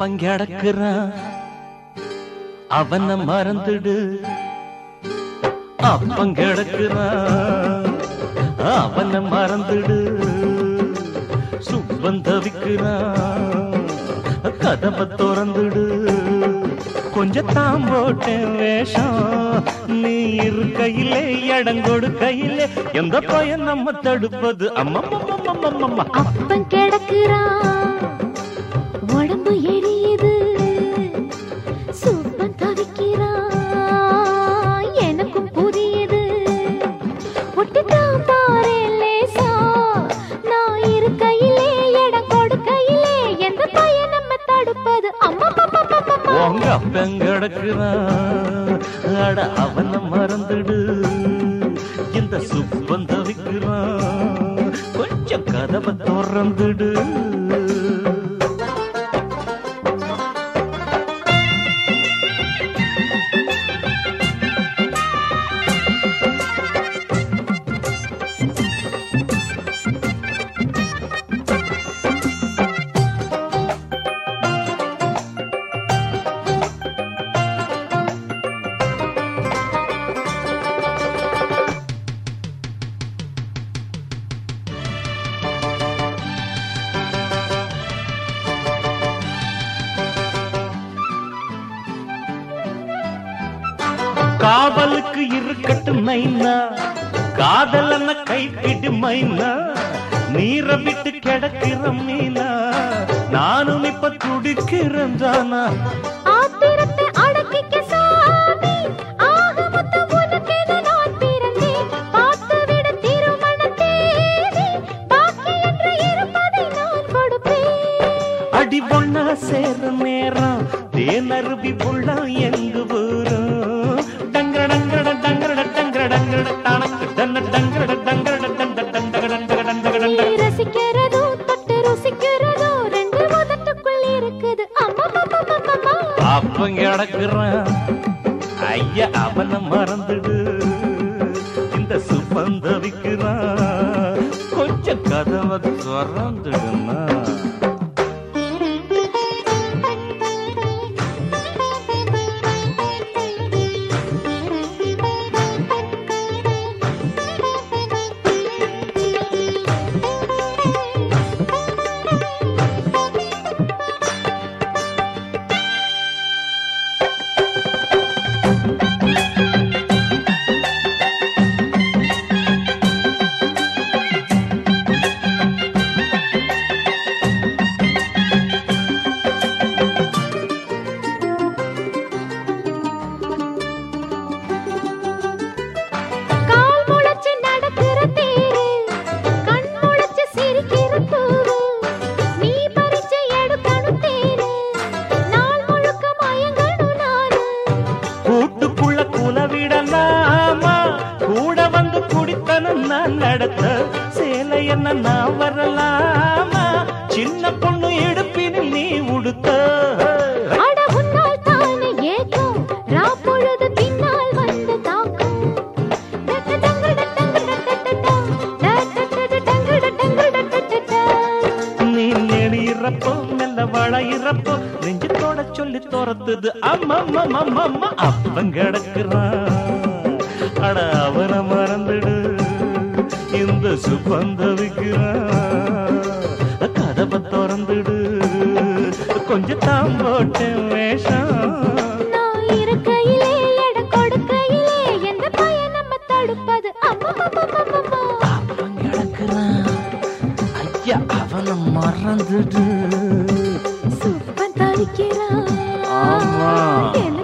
அப்பங்கிடக்குறான் அவனை மறந்துடு அப்பங்கிடக்குறான் அவனை மறந்துடு சுப்பந்தவிக்கிறான் கதவை திறந்துடு கொஞ்சம் தான் போட்டேன் வேஷம் நீ இருக்கையிலே இடம் கொடுக்கையிலே எந்த பையன் நம்ம தடுப்பது அம்மம்மம்மம்மம்மம்மா அப்பன் கிடக்குறான் உடம்பு எரியுது சுப்பன் தவிக்கிறான் எனக்கும் புரியுது ஒட்டித்தான் பாரு லேசா நான் இருக்கையிலே இடம் கொடுக்கையிலே எந்த பையன் நம்ம தடுப்பது அம்மா உங்க அப்பன் கிடக்குறான் அட அவனை மறந்துடு இந்த சுப்பந்த விக்கிறான் கொஞ்சம் கதவை திறந்துடு காவலுக்கு இருக்கட்டும் நைனா காதலன கைப்பிடு மைனா நீரை விட்டு கிடக்கிற மீனா நானும் இப்ப துடிக்கிறேன் தானா ஆத்திரத்தை அடக்கிக்க சாமி ஆக மொத்தம் உனக்கென நான் பிறந்தேன் பார்த்து விட திருமண தேதி பாக்கி என்று இருப்பதை நான் கொடுப்பேன் அடி ஒண்ணா சேர நேரம் தேனருவி புள்ள எங்கு ஊரும் டங்கர டங்கர டங்கர டங்கர டங்கர டனக்கு டன்ன டங்கர டங்கர டந்த டந்தக டந்தக டந்தக நீ டந்தக ரசிக்கிறதோ தொட்டு ருசிக்கிறதோ ரெண்டு உதட்டுக்குள் இருக்குது அம்மா அம்மா அப்பன் கிடக்குறான் ஐயா அவனை மறந்துடு இந்த சுப்பந்தவிக்கிறான் கொஞ்சம் கதவை திறந்துடுனா கால் முளைச்சு நடக்கிற தேரு கண் முளைச்சு சிரிக்கிற பூவு நீ பறிச்சு எடுக்கணும் தேரு நாள் முழுக்க மயங்கணும் நானு கூட்டுக்குள்ள குலவிடலாமா கூட வந்து குடித்தனம் நான் நடத்த சேலை என்ன நான் வரலாமா சின்ன பொண்ணு இடுப்பினில் நீ உடுத்த அட உன்னால் தானே ஏக்கம் ரா பொழுது பின்னால் வந்து தாக்கும் டட்ட டங்கட டங்கட டட்டடா, டட்டடட டங்கட டங்கட டட்டடா. நீ நெளிறப்போ மெல்ல வளையிறப்போ நெஞ்சத்தோட சொல்லி துரத்துது அம்மம்மம்மம்மம்மா அப்பன் கிடக்குறான் அட அவனை மறந்துடு இந்த சுபந்தவிக்கிறான் கதவை திறந்துடு கொஞ்சம் தான் போட்டேன் வேஷம் நான் இருக்கையிலே எடை கொடுக்கையிலே எந்த பையன் நம்ம தடுப்பது அம்மம்மம்மம்மம்மம்மா. அவன் கிடக்குறான் ஐயா அவனை மறந்துடு சுப்பன் தவிக்கிறான் ஆமா. என்ன